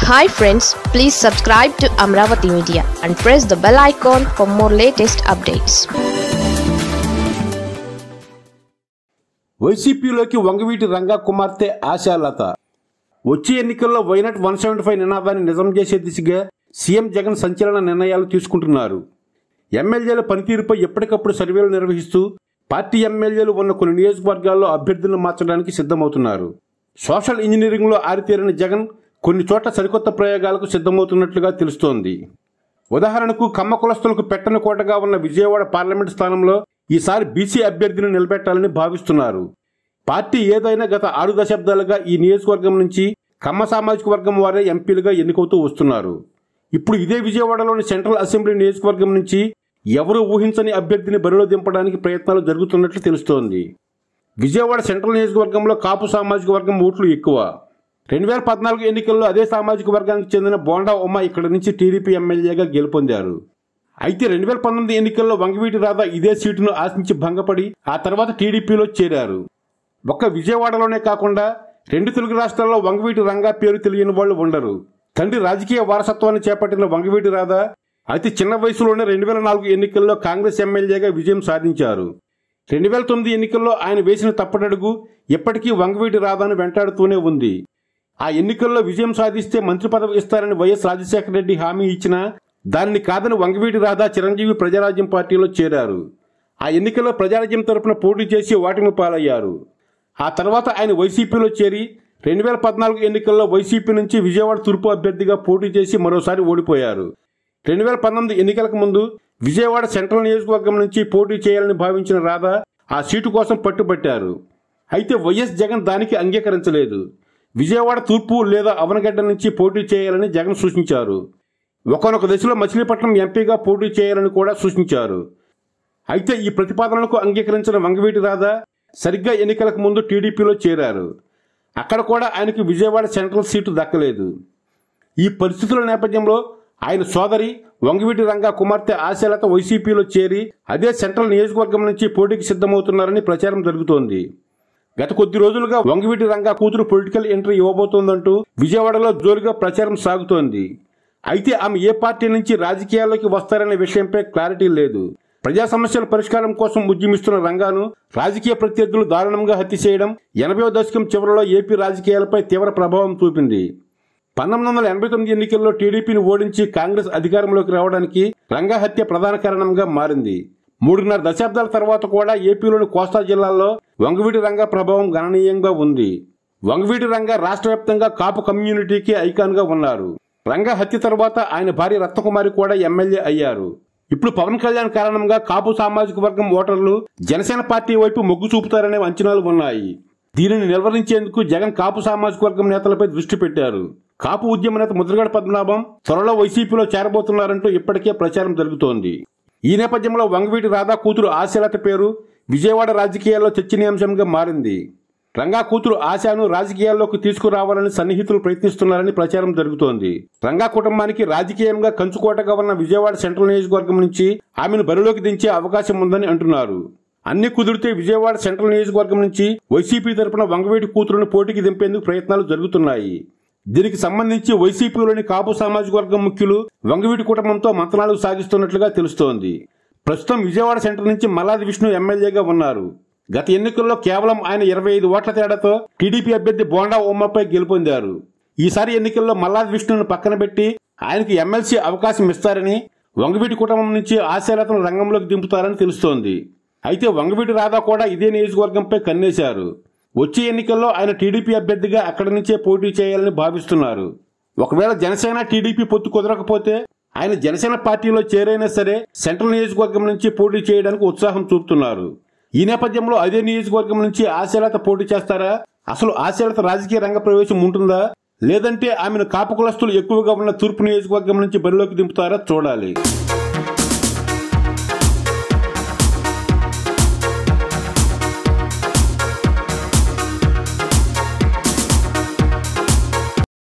hi friends please subscribe to Amaravati media and press the bell icon for more latest updates వైసీపీలోకి వంగవీటి రంగా కుమార్తె ఆశాలత వచ్చే ఎన్నికల్లో వైనట్ one seventy five నినాదాన్ని నిజం చేసే దిశగా సీఎం జగన్ సంచలన నిర్ణయాలు తీసుకుంటున్నారు ఎమ్మెల్యేల పనితీరుపై ఎప్పటికప్పుడు సర్వేలు నిర్వహిస్తూ పార్టీ ఎమ్మెల్యేలు ఉన్న కొన్ని నియోజకవర్గాల్లో అభ్యర్థులను మార్చడానికి సిద్ధమవుతున్నారు సోషల్ ఇంజనీరింగ్లో ఆరితేరిన జగన్ కొన్ని చోట్ల సరికొత్త ప్రయోగాలకు సిద్ధమవుతున్నట్లుగా తెలుస్తోంది ఉదాహరణకు కమ్మ కులస్తులకు పెట్టని కోటగా ఉన్న విజయవాడ పార్లమెంట్ స్థానంలో ఈసారి బీసీ అభ్యర్థిని నిలబెట్టాలని భావిస్తున్నారు పార్టీ ఏదైనా గత ఆరు దశాబ్దాలుగా ఈ నియోజకవర్గం నుంచి కమ్మ సామాజిక వర్గం వారే ఎంపీలుగా ఎన్నికవుతూ వస్తున్నారు ఇప్పుడు ఇదే విజయవాడలోని సెంట్రల్ అసెంబ్లీ నియోజకవర్గం నుంచి ఎవరూ ఊహించని అభ్యర్థిని బరిలో దింపడానికి ప్రయత్నాలు జరుగుతున్నట్లు తెలుస్తోంది విజయవాడ సెంట్రల్ నియోజకవర్గంలో కాపు సామాజిక వర్గం ఓట్లు ఎక్కువ రెండు వేల పద్నాలుగు ఎన్నికల్లో అదే సామాజిక వర్గానికి చెందిన బోండా ఉమ్మ ఇక్కడి నుంచి టీడీపీ ఎమ్మెల్యేగా గెలుపొందారు అయితే రెండు వేల పంతొమ్మిది ఎన్నికల్లో వంగవీటి రాధా ఇదే సీటును ఆశించి భంగపడి ఆ తర్వాత టీడీపీలో చేరారు ఒక్క విజయవాడలోనే కాకుండా రెండు తెలుగు రాష్ట్రాల్లో వంగవీటి రంగా పేరు తెలియని వాళ్ళు ఉండరు తండ్రి రాజకీయ వారసత్వాన్ని చేపట్టిన వంగవీటి రాధా అతి చిన్న వయసులోనే రెండు వేల నాలుగు ఎన్నికల్లో కాంగ్రెస్ ఎమ్మెల్యేగా విజయం సాధించారు రెండు వేల తొమ్మిది ఎన్నికల్లో ఆయన వేసిన తప్పటడుగు ఇప్పటికీ వంగవీటి రాధాను వెంటాడుతూనే ఉంది ఆ ఎన్నికల్లో విజయం సాధిస్తే మంత్రి పదవి ఇస్తారని వైఎస్ రాజశేఖర రెడ్డి హామీ ఇచ్చినా దానిని కాదని వంగవీటి రాధా చిరంజీవి ప్రజారాజ్యం పార్టీలో చేరారు ఆ ఎన్నికల్లో ప్రజారాజ్యం తరపున పోటీ చేసి ఓటమి పాలయ్యారు ఆ తర్వాత ఆయన వైసీపీలో చేరి రెండు వేల పద్నాలుగు ఎన్నికల్లో వైసీపీ నుంచి విజయవాడ తూర్పు అభ్యర్థిగా పోటీ చేసి మరోసారి ఓడిపోయారు రెండు వేల పంతొమ్మిది ఎన్నికలకు ముందు విజయవాడ సెంట్రల్ నియోజకవర్గం నుంచి పోటీ చేయాలని భావించిన రాధా ఆ సీటు కోసం పట్టుబట్టారు అయితే వైఎస్ జగన్ దానికి అంగీకరించలేదు విజయవాడ తూర్పు లేదా అవనగడ్డ నుంచి పోటీ చేయాలని జగన్ సూచించారు ఒకనొక దశలో మచిలీపట్నం ఎంపీగా పోటీ చేయాలని కూడా సూచించారు అయితే ఈ ప్రతిపాదనలకు అంగీకరించిన వంగవీటి రాధా సరిగ్గా ఎన్నికలకు ముందు టీడీపీలో చేరారు అక్కడ కూడా ఆయనకు విజయవాడ సెంట్రల్ సీటు దక్కలేదు ఈ పరిస్థితుల నేపథ్యంలో ఆయన సోదరి వంగవీటి రంగా కుమార్తె ఆశాలత వైసీపీలో చేరి అదే సెంట్రల్ నియోజకవర్గం నుంచి పోటీకి సిద్ధమవుతున్నారని ప్రచారం జరుగుతోంది గత కొద్ది రోజులుగా వంగవీటి రంగా కూతురు పొలిటికల్ ఎంట్రీ ఇవ్వబోతోందంటూ విజయవాడలో జోరుగా ప్రచారం సాగుతోంది అయితే ఆమె ఏ పార్టీ నుంచి రాజకీయాల్లోకి వస్తారనే విషయంపై క్లారిటీ లేదు ప్రజా సమస్యల పరిష్కారం కోసం ఉద్యమిస్తున్న రంగాను రాజకీయ ప్రత్యర్థులు దారుణంగా హత్య చేయడం ఎనభైవ దశకం చివరిలో ఏపీ రాజకీయాలపై తీవ్ర ప్రభావం చూపింది పంతొమ్మిది వందల ఎనభై తొమ్మిది ఎన్నికల్లో టీడీపీని ఓడించి కాంగ్రెస్ అధికారంలోకి రావడానికి రంగా హత్య ప్రధాన కారణంగా మారింది మూడున్నర దశాబ్దాల తర్వాత కూడా ఏపీలోని కోస్తా జిల్లాల్లో వంగవీటి రంగా ప్రభావం గణనీయంగా ఉంది వంగవీటి రంగా రాష్ట్ర వ్యాప్తంగా కాపు కమ్యూనిటీకి ఐకాన్గా ఉన్నారు రంగా హత్య తర్వాత ఆయన భార్య రత్నకుమారి కూడా ఎమ్మెల్యే అయ్యారు ఇప్పుడు పవన్ కళ్యాణ్ కారణంగా కాపు సామాజిక వర్గం ఓటర్లు జనసేన పార్టీ వైపు మొగ్గు చూపుతారనే అంచనాలు ఉన్నాయి దీనిని నిల్వరించేందుకు జగన్ కాపు సామాజిక వర్గం నేతలపై దృష్టి పెట్టారు కాపు ఉద్యమ నేత ముద్రగడ పద్మనాభం త్వరలో వైసీపీలో చేరబోతున్నారంటూ ఇప్పటికే ప్రచారం జరుగుతోంది ఈ నేపథ్యంలో వంగవీటి రాధా కూతురు ఆశలత పేరు విజయవాడ రాజకీయాల్లో చర్చనీయాంశంగా మారింది రంగా కూతురు ఆశాను రాజకీయాల్లోకి తీసుకురావాలని సన్నిహితులు ప్రయత్నిస్తున్నారని ప్రచారం జరుగుతోంది రంగా కుటుంబానికి రాజకీయంగా కంచుకోటగా ఉన్న విజయవాడ సెంట్రల్ నియోజకవర్గం నుంచి ఆమెను బరిలోకి దించే అవకాశం ఉందని అంటున్నారు అన్ని కుదిరితే విజయవాడ సెంట్రల్ నియోజకవర్గం నుంచి వైసీపీ తరపున వంగవేటి కూతురును పోటీకి దింపేందుకు ప్రయత్నాలు జరుగుతున్నాయి దీనికి సంబంధించి వైసీపీలోని కాపు సామాజిక వర్గం ముఖ్యులు వంగవీటి కుటుంబంతో మంతనాలు సాగిస్తున్నట్లుగా తెలుస్తోంది ప్రస్తుతం విజయవాడ సెంటర్ నుంచి మల్లాది విష్ణు ఎమ్మెల్యేగా ఉన్నారు గత ఎన్నికల్లో కేవలం ఆయన ఇరవై ఐదు ఓట్ల తేడాతో టీడీపీ అభ్యర్థి బోండా ఉమ్మపై గెలుపొందారు ఈసారి ఎన్నికల్లో మల్లాది విష్ణును పక్కన పెట్టి ఆయనకు ఎమ్మెల్సీ అవకాశం ఇస్తారని వంగవీటి కుటుంబం నుంచి ఆశాలతను రంగంలోకి దింపుతారని తెలుస్తోంది అయితే వంగవీటి రాధా కూడా ఇదే నియోజకవర్గంపై కన్నేశారు వచ్చే ఎన్నికల్లో ఆయన టీడీపీ అభ్యర్థిగా అక్కడి నుంచే పోటీ చేయాలని భావిస్తున్నారు ఒకవేళ జనసేన టీడీపీ పొత్తు కుదరకపోతే ఆయన జనసేన పార్టీలో చేరైనా సరే సెంట్రల్ నియోజకవర్గం నుంచి పోటీ చేయడానికి ఉత్సాహం చూపుతున్నారు ఈ నేపథ్యంలో అదే నియోజకవర్గం నుంచి ఆశాలత పోటీ చేస్తారా అసలు ఆశాలత రాజకీయ రంగ ప్రవేశం ఉంటుందా లేదంటే ఆమెను కాపు కులస్తులు ఎక్కువగా ఉన్న తూర్పు నియోజకవర్గం నుంచి బరిలోకి దింపుతారా చూడాలి